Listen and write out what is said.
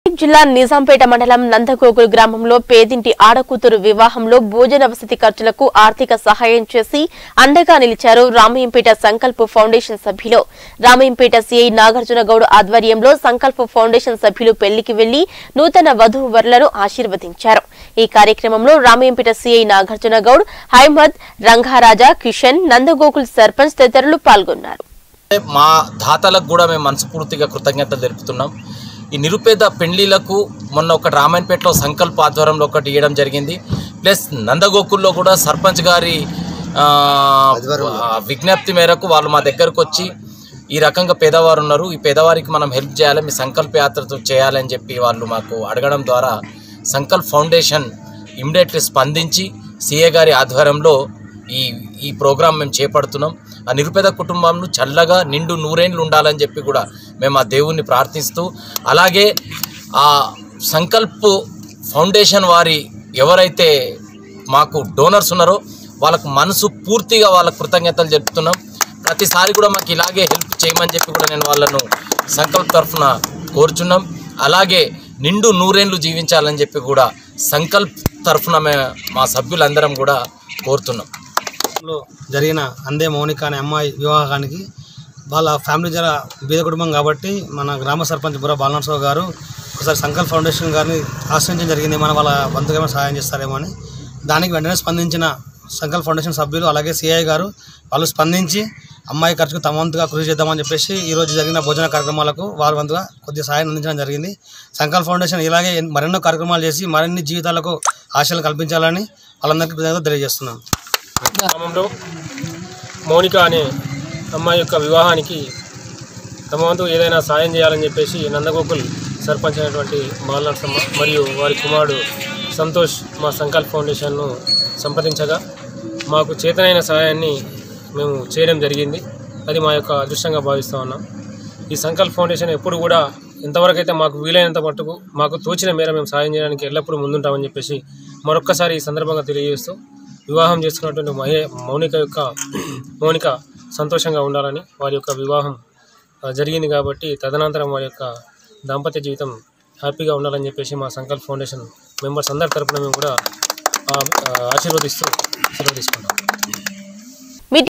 మెదక్ జిల్లా నిజాంపేట మండలం నందగోగుల్ గ్రామంలో పేదింటి ఆడకూతురు వివాహంలో భోజన వసతి ఖర్చులకు ఆర్థిక సహాయం చేసి అండగా నిలిచారు రామయ్యంపేట సంకల్ప్ ఫౌండేషన్ సభ్యులు రామయ్యంపేట సిఐ నాగార్జున గౌడ్ ఆధ్వర్యంలో సంకల్ప్ ఫౌండేషన్ సభ్యులు పెళ్లికి వెళ్లి నూతన వధువు వరులను ఆశీర్వదించారు ఈ కార్యక్రమంలో రామయ్యంపేట సిఐ నాగార్జున గౌడ్ హైమద్ రంగారాజా కిషన్ నందగోకుల్ సర్పంచ్ తదితరులు పాల్గొన్నారు మా దాతలకు కూడా మేము మనస్ఫూర్తిగా కృతజ్ఞతలు తెలుపుతున్నాం ఈ నిరుపేద పెండ్లీలకు మొన్న ఒక రామాయణపేటలో సంకల్ప ఆధ్వర్యంలో ఒకటి ఇవ్వడం జరిగింది ప్లస్ నందగోకుల్లో కూడా సర్పంచ్ గారి ఆ, ఆ, విజ్ఞప్తి మేరకు వాళ్ళు మా దగ్గరకు వచ్చి ఈ రకంగా పేదవారు ఉన్నారు ఈ పేదవారికి మనం హెల్ప్ చేయాలి మీ సంకల్ప యాత్రతో చేయాలని చెప్పి వాళ్ళు మాకు అడగడం ద్వారా సంకల్ప్ ఫౌండేషన్ ఇమ్మీడియట్లీ స్పందించి సిఏ గారి ఆధ్వర్యంలో ఈ ఈ ప్రోగ్రాం మేము చేపడుతున్నాం ఆ నిరుపేద కుటుంబంను చల్లగా నిండు నూరేండ్లు ఉండాలని చెప్పి కూడా మేము ఆ దేవుణ్ణి ప్రార్థిస్తూ అలాగే ఆ సంకల్ప్ ఫౌండేషన్ వారి ఎవరైతే మాకు డోనర్స్ ఉన్నారో వాళ్ళకు మనసు పూర్తిగా వాళ్ళకు కృతజ్ఞతలు చెప్తున్నాం ప్రతిసారి కూడా మాకు ఇలాగే హెల్ప్ చేయమని చెప్పి కూడా నేను వాళ్ళను సంకల్ప్ తరఫున కోరుచున్నాం అలాగే నిండు నూరేండ్లు జీవించాలని చెప్పి కూడా సంకల్ప్ తరఫున మే మా సభ్యులందరం కూడా కోరుతున్నాం లో జరిగిన అందే మౌనిక అనే అమ్మాయి వివాహానికి వాళ్ళ ఫ్యామిలీ జర బీద కుటుంబం కాబట్టి మన గ్రామ సర్పంచ్ బుర్ర బాలనరసరావు గారు ఒకసారి సంకల్ప్ ఫౌండేషన్ గారిని ఆశ్రయించడం జరిగింది మన వాళ్ళ వంతుగా ఏమైనా సహాయం చేస్తారేమో అని దానికి వెంటనే స్పందించిన సంకల్ప్ ఫౌండేషన్ సభ్యులు అలాగే సిఐ గారు వాళ్ళు స్పందించి అమ్మాయి ఖర్చుకు తమ వంతుగా కృషి చేద్దామని చెప్పేసి ఈ రోజు జరిగిన భోజన కార్యక్రమాలకు వారి వంతుగా కొద్దిగా సహాయం అందించడం జరిగింది సంకల్ప్ ఫౌండేషన్ ఇలాగే మరెన్నో కార్యక్రమాలు చేసి మరిన్ని జీవితాలకు ఆశలు కల్పించాలని వాళ్ళందరికీ కృతజ్ఞతలు తెలియజేస్తున్నాం గ్రామంలో మౌనిక అనే అమ్మాయి యొక్క వివాహానికి తమ వంతు ఏదైనా సాయం చేయాలని చెప్పేసి నందగోకుల్ సర్పంచ్ అయినటువంటి బాలనరసమ్మ మరియు వారి కుమారుడు సంతోష్ మా సంకల్ప్ ఫౌండేషన్ను సంప్రదించగా మాకు చేతనైన సహాయాన్ని మేము చేయడం జరిగింది అది మా యొక్క అదృష్టంగా భావిస్తూ ఉన్నాం ఈ సంకల్ప్ ఫౌండేషన్ ఎప్పుడు కూడా ఎంతవరకు అయితే మాకు వీలైనంత మట్టుకు మాకు తోచిన మేర మేము సాయం చేయడానికి ఎల్లప్పుడూ ముందుంటామని చెప్పేసి మరొక్కసారి ఈ సందర్భంగా తెలియజేస్తూ వివాహం చేసుకున్నటువంటి మహే మౌనిక యొక్క మౌనిక సంతోషంగా ఉండాలని వారి యొక్క వివాహం ఆ, జరిగింది కాబట్టి తదనంతరం వారి యొక్క దాంపత్య జీవితం హ్యాపీగా ఉండాలని చెప్పేసి మా సంకల్ప్ ఫౌండేషన్ మెంబర్స్ అందరి తరపున మేము కూడా ఆ, ఆ, ఆశీర్వదిస్తూ సెలవు తీసుకుంటాం